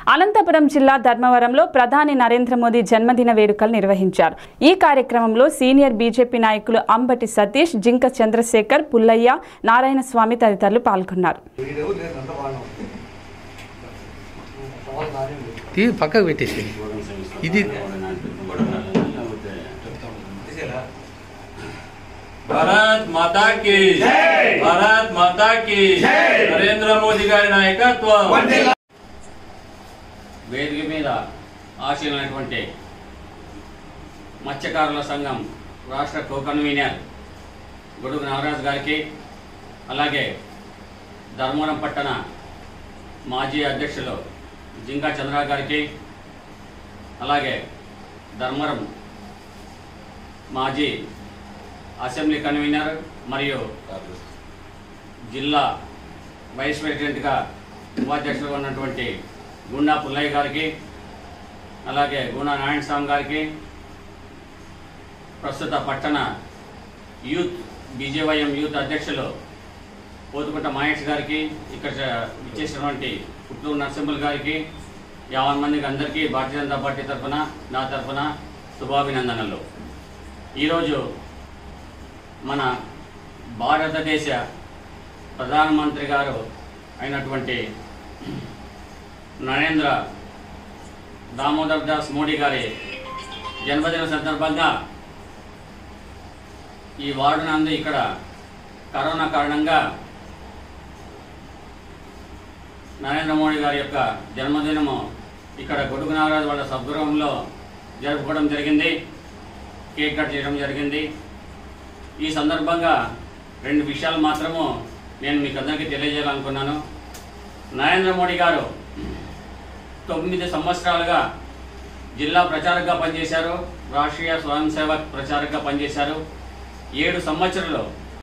అనంతపురం జిల్లా ధర్మవరంలో ప్రధాని నరేంద్ర మోదీ జన్మదిన వేడుకలు నిర్వహించారు ఈ కార్యక్రమంలో సీనియర్ బీజేపీ నాయకులు అంబటి సతీష్ జింక చంద్రశేఖర్ పుల్లయ్య నారాయణ స్వామి తదితరులు పాల్గొన్నారు తీ పక్కకు పెట్టేసి ఇది భారత్ మాతా కి భారత్ మాతా కి నరేంద్ర మోదీ గారి నాయకత్వం వేదిక మీద ఆశీలైనటువంటి మత్స్యకారుల సంఘం రాష్ట్ర కో కన్వీనర్ గొడుగు నాగరాజు గారికి అలాగే ధర్మవరం పట్టణ మాజీ అధ్యక్షులు జింకా చంద్ర గారికి అలాగే ధర్మవరం మాజీ అసెంబ్లీ కన్వీనర్ మరియు జిల్లా వైస్ ప్రెసిడెంట్గా ఉపాధ్యక్షులుగా ఉన్నటువంటి గుండా పుల్లయ్య గారికి అలాగే గుండా నారాయణ స్వామి గారికి ప్రస్తుత పట్టణ యూత్ బీజేవైఎం యూత్ అధ్యక్షులు పోతుకుంట మహేష్ గారికి ఇక్కడ ఇచ్చేసినటువంటి పుట్టూరు నరసింహులు గారికి యావన్ మందికి అందరికీ భారతీయ జనతా పార్టీ తరఫున నా తరఫున శుభాభినందనలు ఈరోజు మన భారతదేశ ప్రధానమంత్రి గారు అయినటువంటి నరేంద్ర దామోదర్ దాస్ మోడీ గారి జన్మదిన సందర్భంగా ఈ వార్డు నందు ఇక్కడ కరోనా కారణంగా నరేంద్ర మోడీ గారి యొక్క జన్మదినము ఇక్కడ గొడుగు నాగరాజు వాళ్ళ సద్గృహంలో జరుపుకోవడం జరిగింది కేక్ కట్ చేయడం జరిగింది ఈ సందర్భంగా రెండు విషయాలు మాత్రము నేను మీకు అందరికీ తెలియజేయాలనుకున్నాను నరేంద్ర మోడీ గారు తొమ్మిది సంవత్సరాలుగా జిల్లా ప్రచారకగా పనిచేశారు రాష్ట్రీయ స్వయం సేవక్ ప్రచారకగా పనిచేశారు ఏడు సంవత్సరాలు